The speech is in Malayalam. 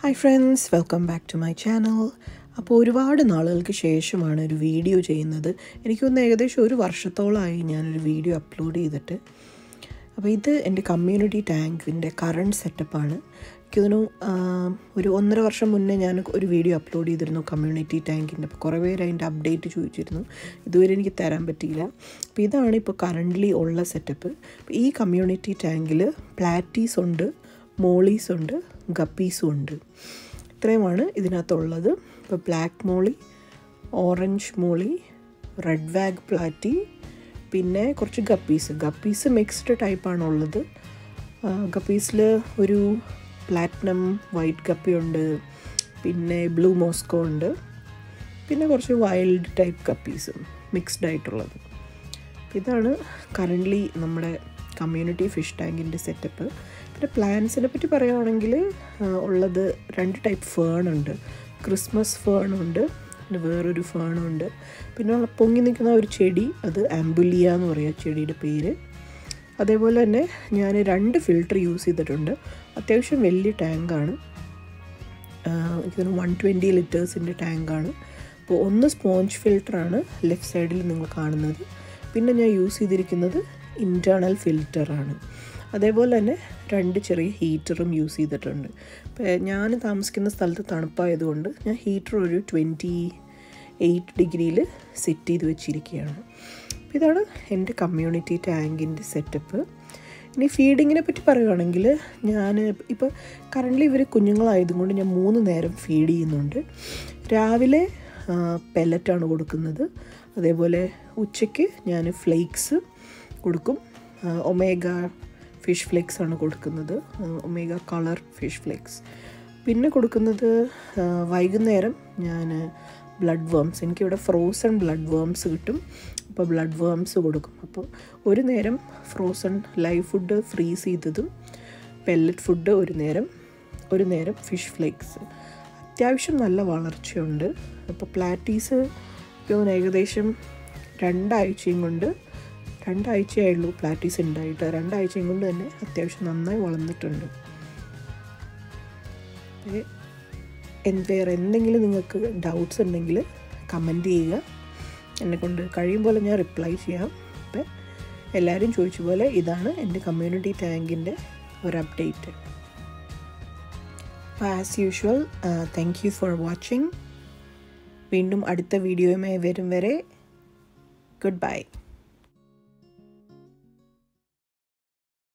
hi friends welcome back to my channel അപ്പോൾ ഒരുപാട് നാളുകൾക്ക് ശേഷമാണ് ഒരു വീഡിയോ ചെയ്യുന്നത് എനിക്കൊന്ന് ഏകദേശം ഒരു വർഷത്തോളമായി ഞാനൊരു വീഡിയോ അപ്ലോഡ് ചെയ്തിട്ട് അപ്പോൾ ഇത് എൻ്റെ കമ്മ്യൂണിറ്റി ടാങ്കിൻ്റെ കറണ്ട് സെറ്റപ്പാണ് എനിക്കൊന്നു ഒരു ഒന്നര വർഷം മുന്നേ ഞാൻ ഒരു വീഡിയോ അപ്ലോഡ് ചെയ്തിരുന്നു കമ്മ്യൂണിറ്റി ടാങ്കിൻ്റെ അപ്പോൾ കുറേ പേര് അതിൻ്റെ അപ്ഡേറ്റ് ചോദിച്ചിരുന്നു ഇതുവരെ എനിക്ക് തരാൻ പറ്റിയില്ല അപ്പോൾ ഇതാണ് ഇപ്പോൾ കറൻ്റ്ലി ഉള്ള സെറ്റപ്പ് ഈ കമ്മ്യൂണിറ്റി ടാങ്കിൽ പ്ലാറ്റീസ് ഉണ്ട് മോളീസ് ഉണ്ട് ഗപ്പീസും ഉണ്ട് ഇത്രയുമാണ് ഇതിനകത്തുള്ളത് ഇപ്പോൾ black molly orange molly red wag platy പിന്നെ കുറച്ച് ഗപ്പീസ് ഗപ്പീസ് മിക്സ്ഡ് ടൈപ്പാണ് ഉള്ളത് ഗപ്പീസിൽ ഒരു പ്ലാറ്റിനം വൈറ്റ് ഗപ്പി ഉണ്ട് പിന്നെ ബ്ലൂ മോസ്കോ ഉണ്ട് പിന്നെ കുറച്ച് വൈൽഡ് ടൈപ്പ് ഗപ്പീസും മിക്സ്ഡ് ആയിട്ടുള്ളത് ഇതാണ് കറൻ്റ്ലി നമ്മുടെ കമ്മ്യൂണിറ്റി ഫിഷ് ടാങ്കിൻ്റെ സെറ്റപ്പ് പിന്നെ പ്ലാന്റ്സിനെ പറ്റി പറയുകയാണെങ്കിൽ ഉള്ളത് രണ്ട് ടൈപ്പ് ഫേൺ ഉണ്ട് ക്രിസ്മസ് ഫേൺ ഉണ്ട് പിന്നെ വേറൊരു ഫേണുണ്ട് പിന്നെ പൊങ്ങി നിൽക്കുന്ന ഒരു ചെടി അത് ആംബുലിയ എന്ന് പറയുക ചെടിയുടെ പേര് അതേപോലെ തന്നെ ഞാൻ രണ്ട് ഫിൽറ്റർ യൂസ് ചെയ്തിട്ടുണ്ട് അത്യാവശ്യം വലിയ ടാങ്കാണ് എനിക്കൊരു വൺ ട്വൻറ്റി ലിറ്റേഴ്സിൻ്റെ ടാങ്കാണ് അപ്പോൾ ഒന്ന് സ്പോഞ്ച് ഫിൽറ്ററാണ് ലെഫ്റ്റ് സൈഡിൽ നിങ്ങൾ കാണുന്നത് പിന്നെ ഞാൻ യൂസ് ചെയ്തിരിക്കുന്നത് ഇൻറ്റേർണൽ ഫിൽറ്ററാണ് അതേപോലെ തന്നെ രണ്ട് ചെറിയ ഹീറ്ററും യൂസ് ചെയ്തിട്ടുണ്ട് അപ്പോൾ ഞാൻ താമസിക്കുന്ന സ്ഥലത്ത് തണുപ്പായതുകൊണ്ട് ഞാൻ ഹീറ്റർ ഒരു ട്വൻറ്റി എയ്റ്റ് ഡിഗ്രിയിൽ സെറ്റ് ചെയ്ത് വെച്ചിരിക്കുകയാണ് അപ്പോൾ ഇതാണ് എൻ്റെ കമ്മ്യൂണിറ്റി ടാങ്കിൻ്റെ സെറ്റപ്പ് ഇനി ഫീഡിങ്ങിനെ പറ്റി പറയുകയാണെങ്കിൽ ഞാൻ ഇപ്പോൾ കറൻ്റ്ലി ഇവർ കുഞ്ഞുങ്ങളായതുകൊണ്ട് ഞാൻ മൂന്ന് നേരം ഫീഡ് ചെയ്യുന്നുണ്ട് രാവിലെ പെല്ലറ്റാണ് കൊടുക്കുന്നത് അതേപോലെ ഉച്ചയ്ക്ക് ഞാൻ ഫ്ലേക്സ് കൊടുക്കും ഒമേഗ ഫിഷ് ഫ്ലേക്സ് ആണ് കൊടുക്കുന്നത് ഒമേഗ കളർ ഫിഷ് ഫ്ലേക്സ് പിന്നെ കൊടുക്കുന്നത് വൈകുന്നേരം ഞാൻ ബ്ലഡ് വേംസ് എനിക്കിവിടെ ഫ്രോസൺ ബ്ലഡ് വേംസ് കിട്ടും അപ്പോൾ ബ്ലഡ് വേംസ് കൊടുക്കും അപ്പോൾ ഒരു നേരം ഫ്രോസൺ ലൈവ് ഫുഡ് ഫ്രീസ് ചെയ്തതും പെല്ലറ്റ് ഫുഡ് ഒരു നേരം ഒരു നേരം ഫിഷ് ഫ്ലേക്സ് അത്യാവശ്യം നല്ല വളർച്ചയുണ്ട് അപ്പോൾ പ്ലാറ്റീസ് തോന്നുന്നു ഏകദേശം രണ്ടാഴ്ചയും കൊണ്ട് രണ്ടാഴ്ചയായുള്ളൂ പ്ലാറ്റീസ് ഉണ്ടായിട്ട് രണ്ടാഴ്ചയും കൊണ്ട് തന്നെ അത്യാവശ്യം നന്നായി വളർന്നിട്ടുണ്ട് വേറെ എന്തെങ്കിലും നിങ്ങൾക്ക് ഡൗട്ട്സ് ഉണ്ടെങ്കിൽ കമൻറ്റ് ചെയ്യുക എന്നെക്കൊണ്ട് കഴിയും പോലെ ഞാൻ റിപ്ലൈ ചെയ്യാം അപ്പം എല്ലാവരും ചോദിച്ച പോലെ ഇതാണ് എൻ്റെ കമ്മ്യൂണിറ്റി ടാങ്കിൻ്റെ ഒരു അപ്ഡേറ്റ് അപ്പോൾ as usual thank you for watching വീണ്ടും അടുത്ത വീഡിയോയുമായി വരും വരെ ഗുഡ് ബൈ